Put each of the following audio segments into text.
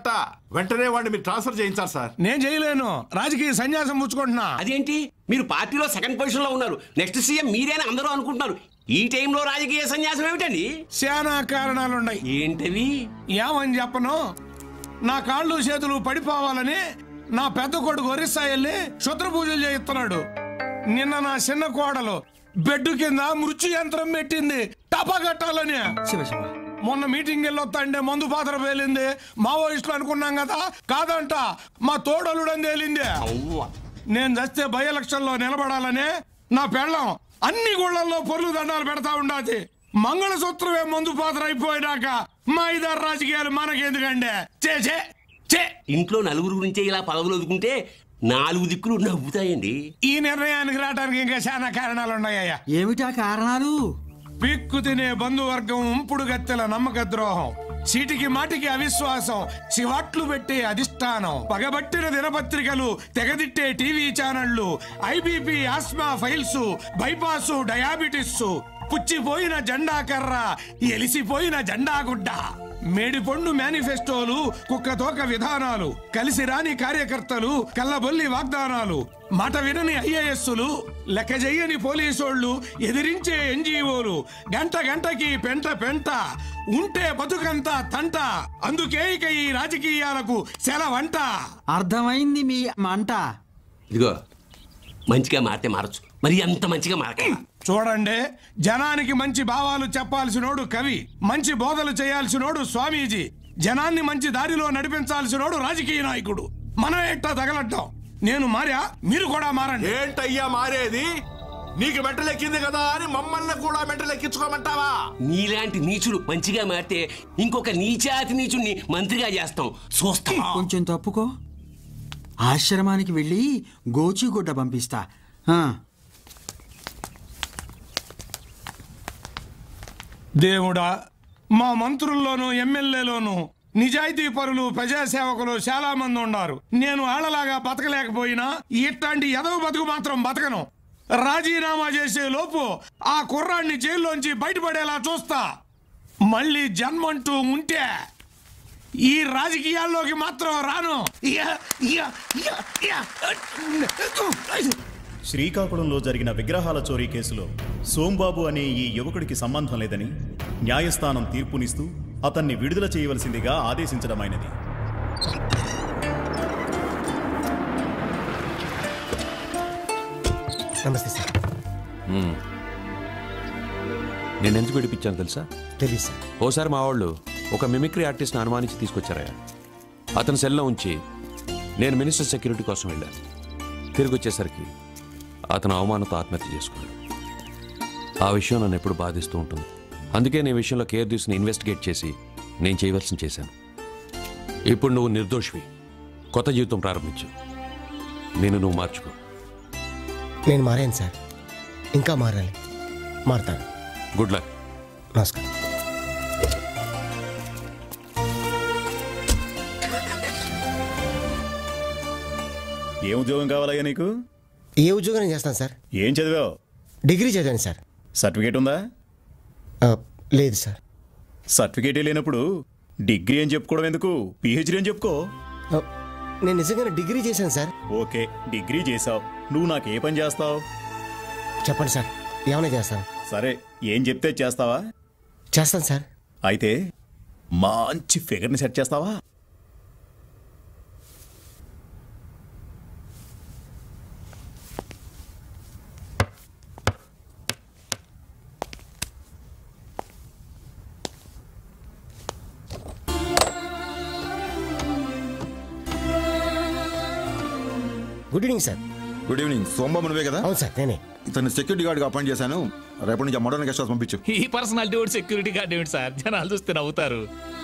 ఉన్నట్ట వెంటనే వాడిని మీరు ట్రాన్స్ఫర్ చేయించాలి సార్ నేను చేయలేను రాజకీయ సన్యాసం పుచ్చుకుంటున్నా అదేంటి మీరు పార్టీలో సెకండ్ పొజిషన్ లో ఉన్నారు నెక్స్ట్ సీఎం మీరేనా అందరూ అనుకుంటున్నారు ఈ టైంలో రాజకీయ సన్యాసం ఏమిటండి శానా కారణాలున్నాయి ఏంటవి ఏమని చెప్పను నా కాళ్ళు చేతులు పడిపోవాలని నా పెద్ద కొడుకు ఒరిస్సా వెళ్ళి శుద్ర పూజలు చేయిస్తున్నాడు నిన్న నా చిన్న కోడలు బెడ్ కింద మృత్యు యంత్రం పెట్టింది టపా కట్టాలని మొన్న మీటింగ్ వెళ్ళొస్తాంటే మందు పాత్ర పేలింది మావోయిస్టులు అనుకున్నాం కదా కాదంట మా తోడలుడని తేలింది నేను చస్తే బై ఎలక్షన్ లో నిలబడాలని నా పెళ్ళం అన్ని గుళ్ళల్లో పొర్లు దండాలు పెడతా ఉండాది మంగళసూత్రమే మందు పాత్ర అయిపోయినాక మా ఇద్దరు రాజకీయాలు మనకెందుకండి చే చే చే ఇంట్లో నలుగురు గురించే ఇలా పదవులు వదుకుంటే నాలుగు దిక్కులు నవ్వుతాయండి ఈ నిర్ణయానికి రావడానికి ఇంకా చాలా కారణాలు ఉన్నాయ్యా ఏమిటా కారణాలు పిక్కు తినే బంధువర్గం ఉంపుడు గత్తెల నమ్మక ద్రోహం చీటికి మాటికి అవిశ్వాసం చివాట్లు పెట్టే అధిష్టానం పగబట్టిన దినపత్రికలు తెగదిట్టే టీవీ ఛానళ్లు ఐబీపీ ఆస్మా ఫైల్స్ బైపాస్ డయాబెటిస్ పుచ్చిపోయిన జెండా కర్ర ఎలిసిపోయిన జెండా గుడ్డ మేడిపొండు మేనిఫెస్టోలు కుక్కతోక విధానాలు కలిసి రాని కార్యకర్తలు కల్లబొల్లి వాగ్దానాలు మాట వినని ఐఏఎస్లు లెక్క చెయ్యని పోలీసోళ్ళు ఎదిరించే ఎన్జిఓలు గంట గంటకి పెంట పెంట ఉంటే బతుకంతా తంట అందుకే ఇక ఈ రాజకీయాలకు సెలవంట అర్థమైంది మీ మంట ఇదిగో మంచిగా మారితే మారచ్చు మరి అంత మంచిగా మారక చూడండి జనానికి మంచి భావాలు చెప్పాల్సినోడు కవి మంచి బోధలు చేయాల్సినోడు స్వామీజీ జనాన్ని మంచి దారిలో నడిపించాల్సినోడు రాజకీయ నాయకుడు మనం ఎట్టా తగలడ్డాం నేను మారా మీరు కూడా మారండి ఏంటయ్యా మారేది నీకు మెంటలెక్కింది కదా అని మమ్మల్ని కూడా మెంటలెక్కించుకోమంటావా నీలాంటి నీచుడు మంచిగా మారితే ఇంకొక నీచాతి నీచుడిని మంత్రిగా చేస్తాం చూస్తాం కొంచెం తప్పుకో ఆశ్రమానికి వెళ్ళి గోచిగుడ్డ పంపిస్తా ఆ, దేవుడా మా మంత్రుల్లోనూ ఎమ్మెల్యేలోనూ నిజాయితీ పరులు ప్రజాసేవకులు చాలా మంది ఉన్నారు నేను ఆళ్ళలాగా బతకలేకపోయినా ఇట్లాంటి ఎదవ బతుకు మాత్రం బతకను రాజీనామా చేసే లోపు ఆ కుర్రాన్ని జైల్లోంచి బయటపడేలా చూస్తా మళ్ళీ జన్మంటూ ఉంటే ఈ రాజకీయాల్లోకి మాత్రం రాను యా, యా, యా, యా. శ్రీకాకుళంలో జరిగిన విగ్రహాల చోరీ కేసులో సోంబాబు అనే ఈ యువకుడికి సంబంధం లేదని న్యాయస్థానం తీర్పునిస్తూ అతన్ని విడుదల చేయవలసిందిగా ఆదేశించడమైనది నమస్తే సార్ నేను ఎందుకు విడిపించాను తెలుసా తెలియదు సార్ ఓసారి మా వాళ్ళు ఒక మిమిక్రీ ఆర్టిస్ట్ని అనుమానించి తీసుకొచ్చారయ్యా అతని సెల్లో ఉంచి నేను మినిస్టర్ సెక్యూరిటీ కోసం వెళ్ళాను తిరిగి వచ్చేసరికి అతను అవమానంతో ఆత్మహత్య చేసుకున్నాడు ఆ విషయం నన్ను ఎప్పుడు బాధిస్తూ ఉంటుంది అందుకే నేను ఈ విషయంలో కేర్ తీసుకుని ఇన్వెస్టిగేట్ చేసి నేను చేయవలసింది చేశాను ఇప్పుడు నువ్వు నిర్దోషివి కొత్త జీవితం ప్రారంభించు నేను నువ్వు మార్చుకో నేను మారాను సార్ ఇంకా మారాలి మారుతాను గుడ్ లక్ నమస్కారం ఏ ఉద్యోగం కావాలయ్యా నీకు ఏ ఉద్యోగం చేస్తాను సార్ ఏం చదివావు డిగ్రీ చదివాను సార్ సర్టిఫికేట్ ఉందా ఆ, లేదు సార్ సర్టిఫికేటే లేనప్పుడు డిగ్రీ అని చెప్పుకోవడం ఎందుకు పిహెచ్డీ అని చెప్పుకో ఆ, నేను నిజంగానే డిగ్రీ చేశాను సార్ ఓకే డిగ్రీ చేసావు నువ్వు నాకు ఏ పని చేస్తావు చెప్పండి సార్ ఏమైనా చేస్తాను సరే ఏం చెప్తే చేస్తావా చేస్తాను సార్ అయితే మంచి ఫిగర్ని సెట్ చేస్తావా good evening sir good evening Somababu నువ్వే కదా అవును సార్ నేనే ఇతన్ని సెక్యూరిటీ గార్డ్గా అపాయింట్ చేశాను రేపటి నుంచి మోడర్న్ గెస్ట్ హౌస్ పంపించు ఈ పర్సనాలిటీ కూడా సెక్యూరిటీ గార్డ్ ఏమిటి సార్ జనాలు చూస్తే నవ్వుతారు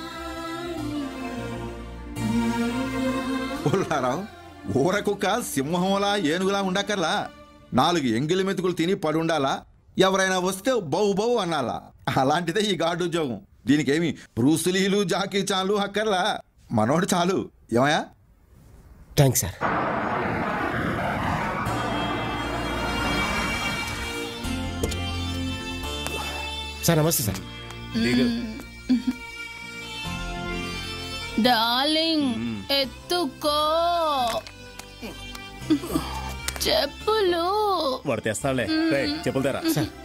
పుల్లారావు ఊర కుక్క సింహంలా ఏనుగులా ఉండక్కర్లా నాలుగు ఎంగిలి మెతుకులు తిని పడుండాలా ఎవరైనా వస్తే బౌ బౌ అనాలా అలాంటిదే ఈ గార్డు ఉద్యోగం దీనికేమి బ్రూసులీలు జాకీ చాలు అక్కర్లా మనోడు చాలు ఏమయ్యా థ్యాంక్స్ సార్ సార్ నమస్తే సార్ దిగు. డార్లింగ్ ఎత్తుకో చెప్పులు వాడు తెస్తాడులే రేయ్, చెప్పులు తెరా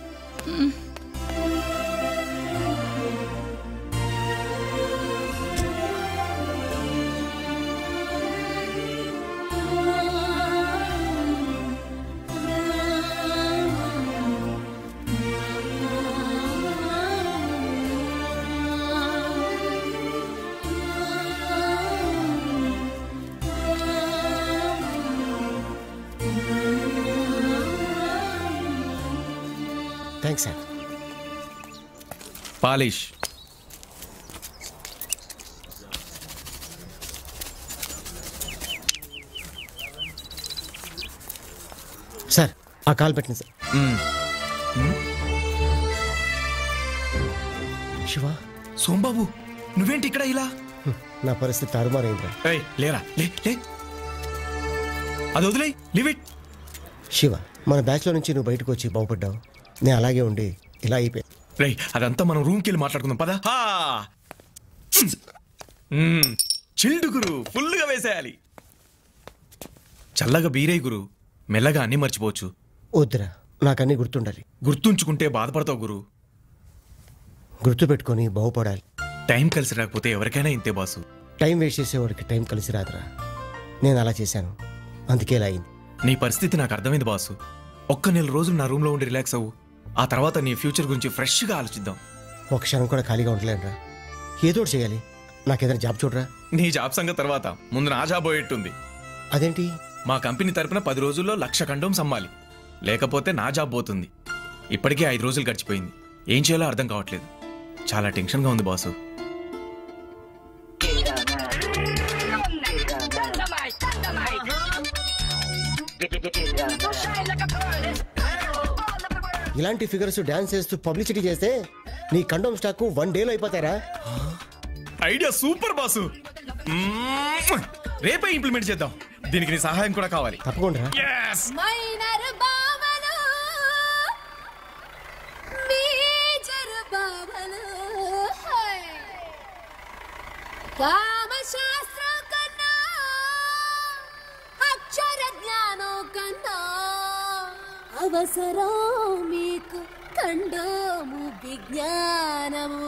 థ్యాంక్స్ సార్ పాలిష్ సార్ ఆ కాల్ పెట్టింది సార్ శివ సోంబాబు నువ్వేంటి ఇక్కడ ఇలా నా పరిస్థితి తారుమారైందిరా ఏయ్ లేరా లే లే అది వదిలే లివ్ ఇట్ శివ మన బ్యాచ్లో నుంచి నువ్వు బయటకు వచ్చి బాగుపడ్డావు నేను అలాగే ఉండి ఇలా అయిపోయా రేయ్ అదంతా మనం రూమ్కి వెళ్ళి మాట్లాడుకుందాం పదా చిల్డు గురు ఫుల్గా వేసేయాలి చల్లగా బీరై గురు మెల్లగా అన్నీ మర్చిపోవచ్చు వద్దురా నాకన్నీ గుర్తుండాలి గుర్తుంచుకుంటే బాధపడతావు గురు గుర్తుపెట్టుకొని బాగుపడాలి టైం కలిసి రాకపోతే ఎవరికైనా ఇంతే బాసు టైం వేస్ట్ చేసేవాడికి టైం కలిసి రాదురా నేను అలా చేశాను అందుకే ఇలా అయింది నీ పరిస్థితి నాకు అర్థమైంది బాసు ఒక్క నెల రోజులు నా రూమ్లో ఉండి రిలాక్స్ అవ్వు ఆ తర్వాత నీ ఫ్యూచర్ గురించి ఫ్రెష్గా ఆలోచిద్దాం ఒక క్షణం కూడా ఖాళీగా ఉండలేనురా ఏదో ఒకటి చేయాలి నాకేదైనా జాబ్ చూడరా నీ జాబ్ సంగతి తర్వాత ముందు నా జాబ్ పోయేట్టుంది అదేంటి మా కంపెనీ తరపున పది రోజుల్లో లక్ష కండోమ్స్ అమ్మాలి లేకపోతే నా జాబ్ పోతుంది ఇప్పటికే ఐదు రోజులు గడిచిపోయింది ఏం చేయాలో అర్థం కావట్లేదు చాలా టెన్షన్గా ఉంది బాసు ఇలాంటి ఫిగర్స్ డాన్స్ చేస్తూ పబ్లిసిటీ చేస్తే నీ కండోమ్ స్టాక్ వన్ డేలో అయిపోతారా ఐడియా సూపర్ బాసు మ్మ్. రేపే ఇంప్లిమెంట్ చేద్దాం దీనికి నీ సహాయం కూడా కావాలి తప్పకుండా Yes! మైనర్ బావలు మేజర్ బావలు హై. కామశాస్త్రం కన్నా అక్షర జ్ఞానం కన్నా అవసరం మీకు కండోము విజ్ఞానము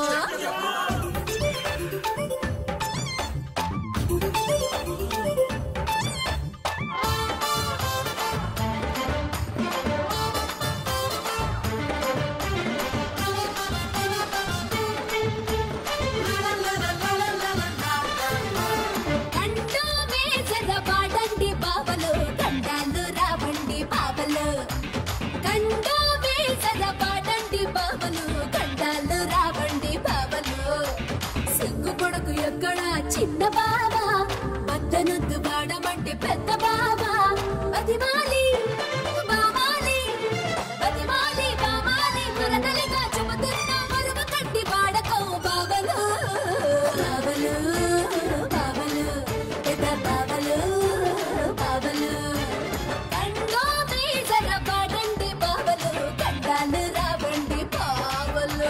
కండు మేజర పాడండి బావలు కండాలు రావండి బావలు కండు మేజర పాడండి బావలు కండాలు రావండి బావలు సిగ్గు కొడుకు ఎక్కడ చిన్న బావ మద్దనొద్దు వాడమంటే పెద్ద బావ అది మాలి బామాలి అది మాలి బామాలి మరదలిగా చెబుతున్న మరువ కట్టి వాడకో బావలు బావలు బావలు పెద్ద బావలు బావలు కండో మీజర పాడండి బావలు కండాలు రావండి బావలు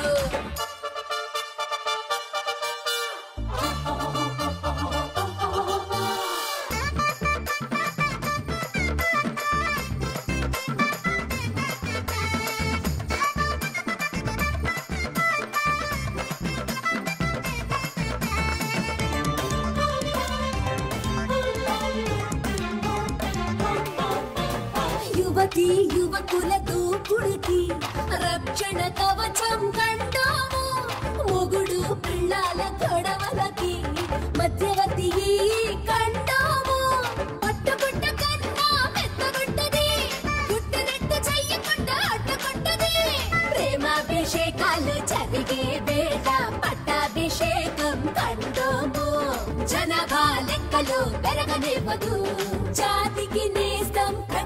యువతి యువకుల దూకుడికి రక్షణ కవచం కండాము మొగుడు పిల్లాల గొడవలకి మధ్యవర్తి ఈ కండాము పట్టుబుట్ట కన్నా మెత్తగుంటది గుట్టునట్టు చెయ్యకుండా అడ్డుకుంటది ప్రేమాభిషేకాలు జరిగే వేళ పట్టాభిషేకం కండోము జనాభా లెక్కలు పెరగనివ్వదు జాతికి నేస్తం